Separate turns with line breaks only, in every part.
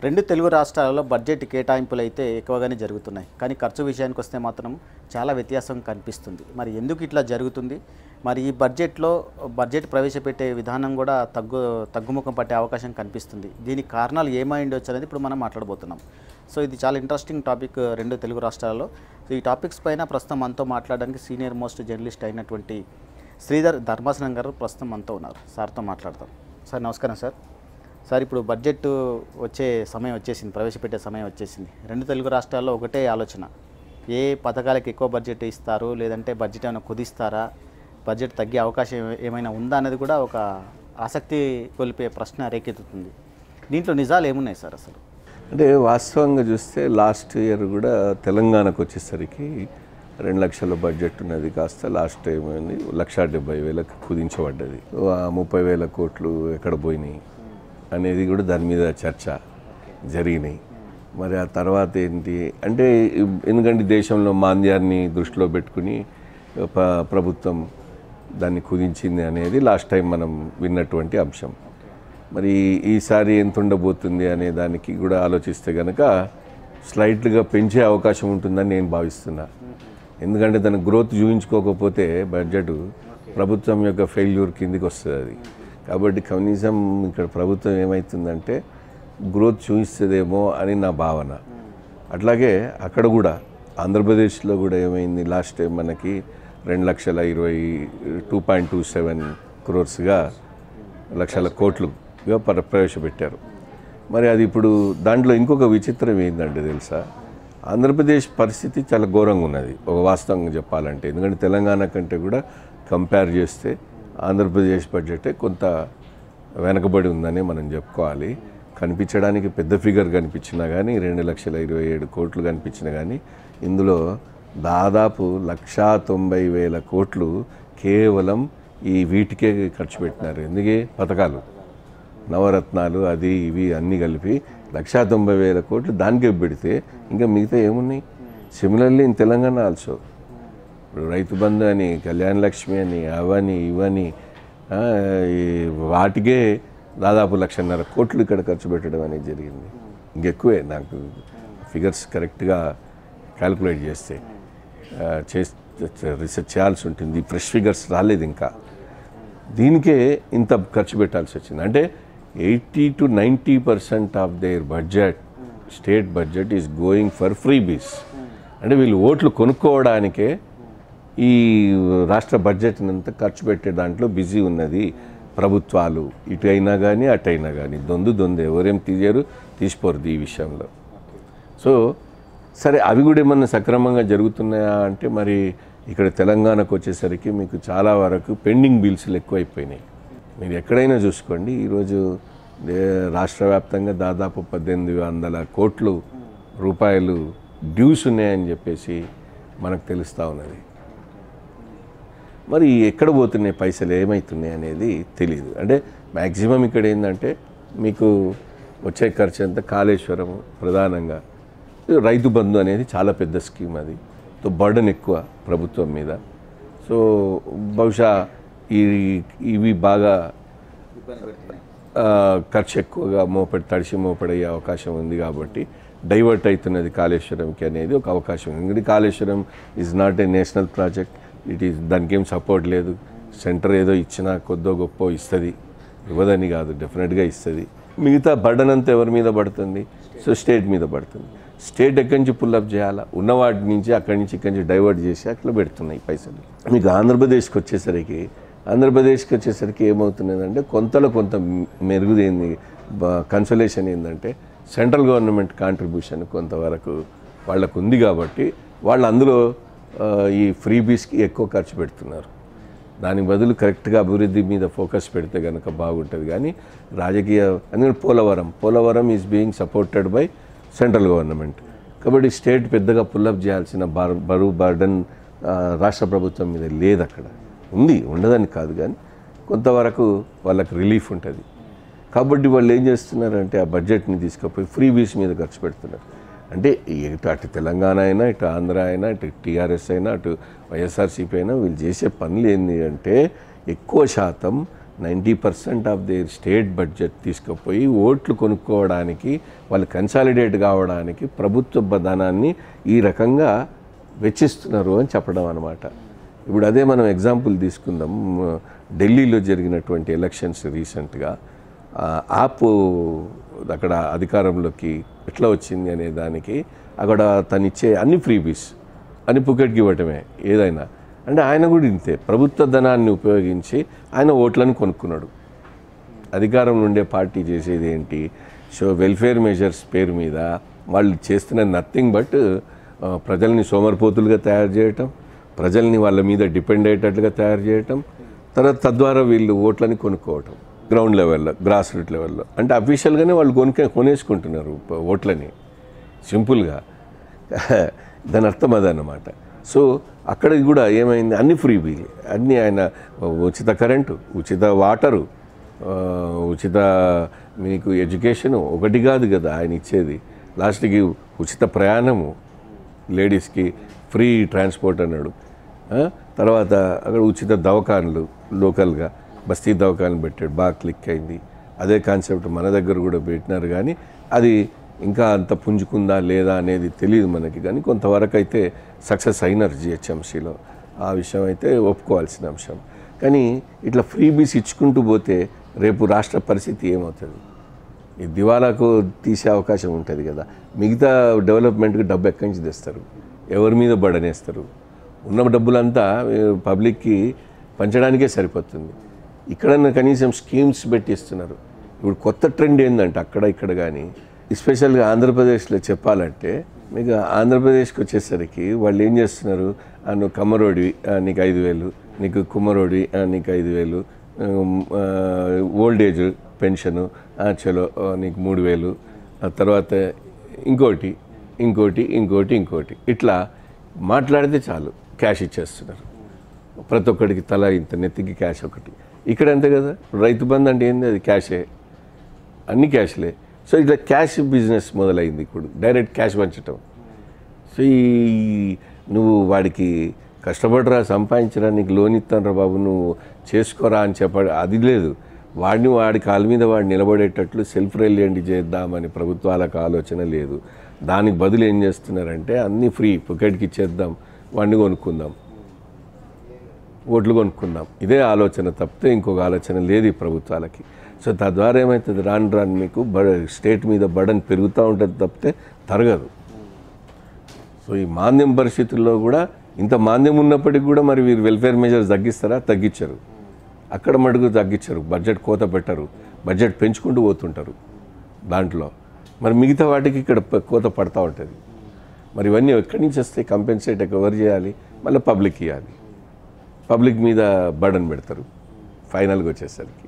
రెండు తెలుగు రాష్ట్రాలలో బడ్జెట్ కేటాయింపులు అయితే ఎక్కువగానే జరుగుతున్నాయి కానీ ఖర్చు విషయానికి వస్తే మాత్రం చాలా వ్యత్యాసం కనిపిస్తుంది మరి ఎందుకు ఇట్లా జరుగుతుంది మరి ఈ బడ్జెట్లో బడ్జెట్ ప్రవేశపెట్టే విధానం కూడా తగ్గు తగ్గుముఖం పట్టే అవకాశం కనిపిస్తుంది దీనికి కారణాలు ఏమై ఉండొచ్చు అనేది ఇప్పుడు మనం మాట్లాడబోతున్నాం సో ఇది చాలా ఇంట్రెస్టింగ్ టాపిక్ రెండు తెలుగు రాష్ట్రాలలో సో ఈ టాపిక్స్ పైన ప్రస్తుతం మనతో మాట్లాడడానికి సీనియర్ మోస్ట్ జర్నలిస్ట్ అయినటువంటి శ్రీధర్ ధర్మాసనం గారు ప్రస్తుతం మనతో ఉన్నారు సార్తో మాట్లాడతాం సార్ నమస్కారం సార్ సార్ ఇప్పుడు బడ్జెట్ వచ్చే సమయం వచ్చేసింది ప్రవేశపెట్టే సమయం వచ్చేసింది రెండు తెలుగు రాష్ట్రాల్లో ఒకటే ఆలోచన ఏ పథకాలకు ఎక్కువ బడ్జెట్ ఇస్తారు లేదంటే బడ్జెట్ ఏమైనా కుదిస్తారా బడ్జెట్ తగ్గే అవకాశం ఏ- ఏమైనా ఉందా అనేది కూడా ఒక ఆసక్తి కొలిపే ప్రశ్న రేకెత్తుతుంది దీంట్లో నిజాలు ఏమున్నాయి సార్ అసలు
అంటే వాస్తవంగా చూస్తే లాస్ట్ ఇయర్ కూడా తెలంగాణకు వచ్చేసరికి రెండు లక్షల బడ్జెట్ ఉన్నది కాస్త లాస్ట్ టైం అయింది లక్ష డెబ్బై వేలకు కుదించబడ్డది ఆ ముప్పై వేల కోట్లు ఎక్కడ పోయినాయి అనేది కూడా దాని మీద చర్చ జరిగినాయి మరి ఆ తర్వాత ఏంటి అంటే ఎందుకంటే దేశంలో మాంద్యాన్ని దృష్టిలో పెట్టుకుని ప- ప్రభుత్వం దాన్ని కుదించింది అనేది లాస్ట్ టైం మనం విన్నటువంటి అంశం మరి ఈసారి ఎంత ఉండబోతుంది అనే దానికి కూడా ఆలోచిస్తే కనుక స్లైట్గా పెంచే అవకాశం ఉంటుందని నేను భావిస్తున్నా ఎందుకంటే దాని గ్రోత్ చూపించుకోకపోతే బడ్జెట్ ప్రభుత్వం యొక్క ఫెయిల్యూర్ కిందికి వస్తుంది అది కాబట్టి కనీసం ఇక్కడ ప్రభుత్వం ఏమవుతుందంటే గ్రోత్ చూపిస్తుందేమో అని నా భావన అట్లాగే అక్కడ కూడా ఆంధ్రప్రదేశ్లో కూడా ఏమైంది లాస్ట్ టైం మనకి రెండు లక్షల ఇరవై టూ పాయింట్ టూ సెవెన్ క్రోర్స్గా లక్షల కోట్లుగా ప్ర- ప్రవేశపెట్టారు మరి అది ఇప్పుడు దాంట్లో ఇంకొక విచిత్రం ఏంటంటే తెలుసా ఆంధ్రప్రదేశ్ పరిస్థితి చాలా ఘోరంగా ఉన్నది ఒక వాస్తవంగా చెప్పాలంటే ఎందుకంటే తెలంగాణ కంటే కూడా కంపేర్ చేస్తే ఆంధ్రప్రదేశ్ బడ్జెటే కొంత వెనకబడి ఉందని మనం చెప్పుకోవాలి కనిపించడానికి పెద్ద ఫిగర్ కనిపించినా కానీ రెండు లక్షల ఇరవై ఏడు కోట్లు కనిపించినా కానీ ఇందులో దాదాపు లక్షా తొంభై వేల కోట్లు కేవలం ఈ వీటికే ఖర్చు పెట్టినారు ఎందుకే పథకాలు నవరత్నాలు అది ఇవి అన్నీ కలిపి లక్షా తొంభై వేల కోట్లు దానికే పెడితే ఇంకా మిగతా ఏమున్నాయి సిమిలర్లీ ఇన్ తెలంగాణ ఆల్సో ఇప్పుడు రైతు బంధు అని కళ్యాణ లక్ష్మి అని అవని ఇవని ఆ, ఈ వాటికే దాదాపు లక్షన్నర కోట్లు ఇక్కడ ఖర్చు పెట్టడం అనేది జరిగింది ఇంకెక్కువే నాకు ఫిగర్స్ కరెక్ట్గా క్యాల్కులేట్ చేస్తే ఆ, చేస్- రీసెర్చ్ చేయాల్సి ఉంటుంది ఫ్రెష్ ఫిగర్స్ రాలేదు ఇంకా దీనికే ఇంత ఖర్చు పెట్టాల్సి వచ్చింది అంటే eighty to ninety percent of their budget state budget is going for freebies అంటే వీళ్ళు ఓట్లు కొనుక్కోవడానికే ఈ రాష్ట్ర బడ్జెట్ అంతా ఖర్చు పెట్టే దాంట్లో బిజీ ఉన్నది ప్రభుత్వాలు ఇటు అయినా కానీ అటు అయినా కానీ దొందు దొందు ఎవరేం తీయరు తీసిపోరు ఈ విషయంలో సో సరే అవి కూడా ఏమన్నా సక్రమంగా జరుగుతున్నాయా అంటే మరి ఇక్కడ తెలంగాణకు వచ్చేసరికి మీకు చాలా వరకు పెండింగ్ బిల్స్లు ఎక్కువైపోయినాయి మీరు ఎక్కడైనా చూసుకోండి ఈరోజు దే- రాష్ట్ర వ్యాప్తంగా దాదాపు పద్దెనిమిది వందల కోట్లు రూపాయలు డ్యూస్ ఉన్నాయని చెప్పేసి మనకు తెలుస్తూ ఉన్నది మరి ఎక్కడ పోతున్నాయి పైసలు ఏమవుతున్నాయి అనేది తెలియదు అంటే మ్యాక్సిమం ఇక్కడ ఏంటంటే మీకు వచ్చే ఖర్చు అంతా కాళేశ్వరం ప్రధానంగా రైతు బంధు అనేది చాలా పెద్ద స్కీమ్ అది సో బర్డన్ ఎక్కువ ప్రభుత్వం మీద సో బహుశా ఈ ఇవి బాగా ఆ, ఖర్చు ఎక్కువగా మోపడి తడిసి మోపడయ్యే అవకాశం ఉంది కాబట్టి డైవర్ట్ అవుతున్నది కాళేశ్వరంకి అనేది ఒక అవకాశం ఉంది ఎందుకంటే Kaleshwaram is not a national project it is దానికి ఏం సపోర్ట్ లేదు సెంటర్ ఏదో ఇచ్చినా కొద్దో గొప్ప ఇస్తుంది ఇవ్వదని కాదు డెఫినెట్గా ఇస్తుంది మిగతా బర్డన్ అంతా ఎవరి మీద పడుతుంది సో స్టేట్ మీద పడుతుంది స్టేట్ ఎక్కడి నుంచి పుల్అప్ చేయాలా ఉన్న వాటి నుంచి అక్కడి నుంచి ఇక్కడి నుంచి డైవర్ట్ చేసి అట్లా పెడుతున్నాయి పైసలు మీకు ఆంధ్రప్రదేశ్కి వచ్చేసరికి ఆంధ్రప్రదేశ్కి వచ్చేసరికి ఏమవుతున్నదంటే కొంతలో కొంత మెరుగుదేంది కన్సలేషన్ ఏంటంటే సెంట్రల్ గవర్నమెంట్ కాంట్రిబ్యూషన్ కొంతవరకు వాళ్ళకు ఉంది కాబట్టి వాళ్ళు అందులో ఆ, ఈ ఫ్రీ బీస్కి ఎక్కువ ఖర్చు పెడుతున్నారు దానికి బదులు కరెక్ట్గా అభివృద్ధి మీద ఫోకస్ పెడితే కనుక బాగుంటుంది కానీ రాజకీయ ఎందుకంటే Polavaram Polavaram is being supported by central government కాబట్టి స్టేట్ పెద్దగా పుల్అప్ చేయాల్సిన బర్ బరువు బర్డన్ రాష్ట్ర ప్రభుత్వం మీద లేదు అక్కడ ఉంది ఉండదని కాదు కానీ కొంతవరకు వాళ్ళకి రిలీఫ్ ఉంటుంది కాబట్టి వాళ్ళు ఏం చేస్తున్నారంటే ఆ బడ్జెట్ని తీసుకుపోయి ఫ్రీ బీస్ మీద ఖర్చు పెడుతున్నారు అంటే ఇటు అటు తెలంగాణ అయినా ఇటు ఆంధ్ర అయినా ఇటు టీఆర్ఎస్ అయినా అటు వైఎస్ఆర్సీపీ అయినా వీళ్ళు చేసే పనులు ఏంటి అంటే ఎక్కువ శాతం ninety percent of their state budget తీసుకుపోయి ఓట్లు కొనుక్కోవడానికి వాళ్ళు కన్సాలిడేట్ కావడానికి ప్రభుత్వ ధనాన్ని ఈ రకంగా వెచ్చిస్తున్నారు అని చెప్పడం అనమాట ఇప్పుడు అదే మనం ఎగ్జాంపుల్ తీసుకుందాం ఢిల్లీలో జరిగినటువంటి ఎలక్షన్స్ రీసెంట్గా ఆప్ అక్కడ అధికారంలోకి ఎట్లా వచ్చింది అనే దానికి అక్కడ తను ఇచ్చే అన్ని ఫ్రీబీస్ అని పుకెట్కి ఇవ్వటమే ఏదైనా అంటే ఆయన కూడా ఇంతే ప్రభుత్వ ధనాన్ని ఉపయోగించి ఆయన ఓట్లను కొనుక్కున్నాడు అధికారంలో ఉండే పార్టీ చేసేది ఏంటి సో వెల్ఫేర్ మెజర్స్ పేరు మీద వాళ్ళు చేస్తున్న నథింగ్ బట్ ప్రజల్ని సోమరిపోతులుగా తయారు చేయటం ప్రజల్ని వాళ్ళ మీద డిపెండ్ అయ్యేటట్లుగా తయారు చేయటం తర్వాత తద్వారా వీళ్ళు ఓట్లని కొనుక్కోవటం గ్రౌండ్ లెవెల్లో గ్రాస్ రూట్ లెవెల్లో అంటే అఫీషియల్గానే వాళ్ళు కొనుక్కే కొనేసుకుంటున్నారు ప- ఓట్లని సింపుల్గా దాని అర్థం అదన్నమాట సో అక్కడ కూడా ఏమైంది అన్ని ఫ్రీ బిల్ అన్నీ ఆయన ఉచిత కరెంటు ఉచిత వాటరు ఆ, ఉచిత మీకు ఎడ్యుకేషను ఒకటి కాదు కదా ఆయన ఇచ్చేది లాస్ట్కి ఉచిత ప్రయాణము లేడీస్కి ఫ్రీ ట్రాన్స్పోర్ట్ అన్నాడు ఆ, తర్వాత అక్కడ ఉచిత దవాఖాన్లు లోకల్గా బస్తీ దవాఖాన్లు పెట్టాడు బాగా క్లిక్ అయింది అదే కాన్సెప్ట్ మన దగ్గర కూడా పెట్టినారు కానీ అది ఇంకా అంత పుంజుకుందా లేదా అనేది తెలియదు మనకి కానీ కొంతవరకు అయితే సక్సెస్ అయినారు జిహెచ్ఎంసీలో ఆ విషయం అయితే ఒప్పుకోవాల్సిన అంశం కానీ ఇట్లా ఫ్రీబీస్ ఇచ్చుకుంటూ పోతే రేపు రాష్ట్ర పరిస్థితి ఏమవుతుంది ఈ దివాలాకు తీసే అవకాశం ఉంటుంది కదా మిగతా డెవలప్మెంట్కి డబ్బు ఎక్కడి నుంచి తెస్తారు ఎవరి మీద బడనేస్తారు ఉన్న డబ్బులంతా ఏ, పబ్లిక్కి పంచడానికే సరిపోతుంది ఇక్కడన్నా కనీసం స్కీమ్స్ పెట్టిస్తున్నారు ఇప్పుడు కొత్త ట్రెండ్ ఏంటంటే అక్కడ ఇక్కడ కానీ ఎస్పెషల్గా ఆంధ్రప్రదేశ్లో చెప్పాలంటే మీకు ఆంధ్రప్రదేశ్కి వచ్చేసరికి వాళ్ళు ఏం చేస్తున్నారు ఆ, నువ్వు కమ్మరోడి ఆ, నీకు ఐదు వేలు నీకు కుమ్మరోడి ఆ, నీకు ఐదు వేలు ఓల్డ్ ఏజ్ పెన్షను ఆ, చలో ఆ, నీకు మూడు వేలు ఆ తర్వాత ఇంకోటి ఇంకోటి ఇంకోటి ఇంకోటి ఇట్లా మాట్లాడితే చాలు క్యాష్ ఇచ్చేస్తున్నారు ప్రతి ఒక్కడికి తల ఇంత నెత్తికి క్యాష్ ఒకటి ఇక్కడ అంతే కదా రైతు బంధు అంటే ఏంది అది క్యాషే అన్ని క్యాష్లే సో ఇట్లా క్యాష్ బిజినెస్ మొదలైంది ఇప్పుడు డైరెక్ట్ క్యాష్ పంచటం సో ఈ నువ్వు వాడికి కష్టపడరా సంపాదించరా నీకు లోన్ ఇస్తాను బాబు నువ్వు చేసుకోరా అని చెప్ప అది లేదు వాడిని వాడి కాళ్ళ మీద వాడు నిలబడేటట్లు సెల్ఫ్ రిలయంట్ చేద్దామని ప్రభుత్వాలకు ఆలోచన లేదు దానికి బదులు ఏం చేస్తున్నారంటే అన్నీ ఫ్రీ పుకెట్కి ఇచ్చేద్దాం వాడిని కొనుక్కుందాం ఓట్లు కొనుక్కుందాం ఇదే ఆలోచన తప్పితే ఇంకొక ఆలోచన లేదు ఈ ప్రభుత్వాలకి సో తద్వారా ఏమవుతుంది రాను రాను మీకు బ స్టేట్ మీద బడన్ పెరుగుతూ ఉంటుంది తప్పితే తరగదు సో ఈ మాంద్యం పరిస్థితుల్లో కూడా ఇంత మాంద్యం ఉన్నప్పటికీ కూడా మరి వీరు వెల్ఫేర్ మెజర్స్ తగ్గిస్తారా తగ్గించరు అక్కడ మటుకు తగ్గించరు బడ్జెట్ కోత పెట్టరు బడ్జెట్ పెంచుకుంటూ పోతుంటారు దాంట్లో మరి మిగతా వాటికి ఇక్కడ ప- కోత పడతా ఉంటుంది మరి ఇవన్నీ ఎక్కడి నుంచి వస్తాయి కంపెన్సేట్ ఎవరు చేయాలి మళ్ళీ పబ్లిక్ ఇవ్వాలి పబ్లిక్ మీద బర్డన్ పెడతారు ఫైనల్గా వచ్చేసరికి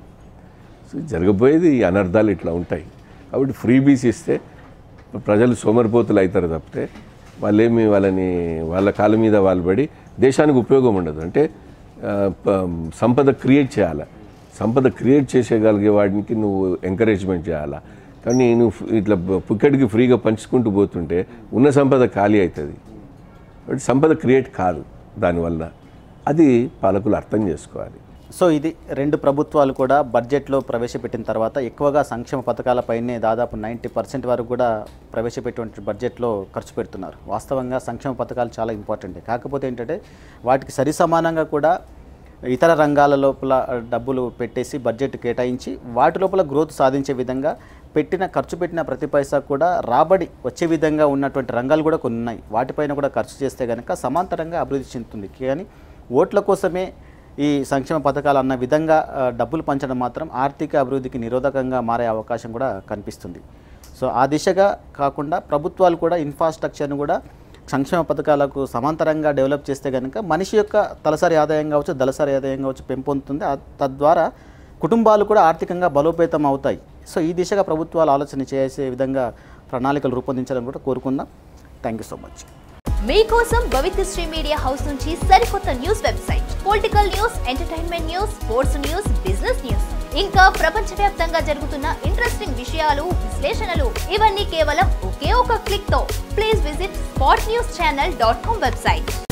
సో జరగబోయేది ఈ అనర్థాలు ఇట్లా ఉంటాయి కాబట్టి ఫ్రీ బీస్ ఇస్తే ప్రజలు సోమరిపోతులు అవుతారు తప్పితే వాళ్ళేమి వాళ్ళని వాళ్ళ కాళ్ళ మీద వాళ్ళు పడి దేశానికి ఉపయోగం ఉండదు అంటే ఆ, ప- సంపద క్రియేట్ చేయాలి సంపద క్రియేట్ చేసేయగలిగే వాడికి నువ్వు ఎంకరేజ్మెంట్ చేయాలా కానీ నువ్వు ఇట్లా పుక్కడికి ఫ్రీగా పంచుకుంటూ పోతుంటే ఉన్న సంపద ఖాళీ అవుతుంది కాబట్టి సంపద క్రియేట్ కాదు దానివల్ల అది పాలకులు అర్థం చేసుకోవాలి
సో ఇది రెండు ప్రభుత్వాలు కూడా బడ్జెట్లో ప్రవేశపెట్టిన తర్వాత ఎక్కువగా సంక్షేమ పథకాలపైనే దాదాపు నైంటీ పర్సెంట్ వరకు కూడా ప్రవేశపెట్టిన బడ్జెట్లో ఖర్చు పెడుతున్నారు వాస్తవంగా సంక్షేమ పథకాలు చాలా ఇంపార్టెంట్ కాకపోతే ఏంటంటే వాటికి సరి సమానంగా కూడా ఇతర రంగాల లోపల డబ్బులు పెట్టేసి బడ్జెట్ కేటాయించి వాటి లోపల గ్రోత్ సాధించే విధంగా పెట్టిన ఖర్చు పెట్టిన ప్రతి పైసా కూడా రాబడి వచ్చే విధంగా ఉన్నటువంటి రంగాలు కూడా కొన్ని ఉన్నాయి వాటిపైన కూడా ఖర్చు చేస్తే కనుక సమాంతరంగా అభివృద్ధి చెందుతుంది కానీ ఓట్ల కోసమే ఈ సంక్షేమ పథకాలు అన్న విధంగా ఆ, డబ్బులు పంచడం మాత్రం ఆర్థిక అభివృద్ధికి నిరోధకంగా మారే అవకాశం కూడా కనిపిస్తుంది సో ఆ దిశగా కాకుండా ప్రభుత్వాలు కూడా ఇన్ఫ్రాస్ట్రక్చర్ను కూడా సంక్షేమ పథకాలకు సమాంతరంగా డెవలప్ చేస్తే కనుక మనిషి యొక్క తలసరి ఆదాయం కావచ్చు దళసరి ఆదాయం కావచ్చు పెంపొందుతుంది ఆ- తద్వారా కుటుంబాలు కూడా ఆర్థికంగా బలోపేతం అవుతాయి సో ఈ దిశగా ప్రభుత్వాలు ఆలోచన చేసే విధంగా ప్రణాళికలు రూపొందించాలని కూడా కోరుకుందాం థ్యాంక్ యూ సో మచ్
మీకోసం భవిత్యశ్రీ మీడియా హౌస్ నుంచి సరికొత్త news website political news entertainment news sports news business news ఇంకా ప్రపంచవ్యాప్తంగా జరుగుతున్న ఇంట్రెస్టింగ్ విషయాలు విశ్లేషణలు ఇవన్నీ కేవలం ఒకే ఒక క్లిక్ తో please visit spot news channel dot com website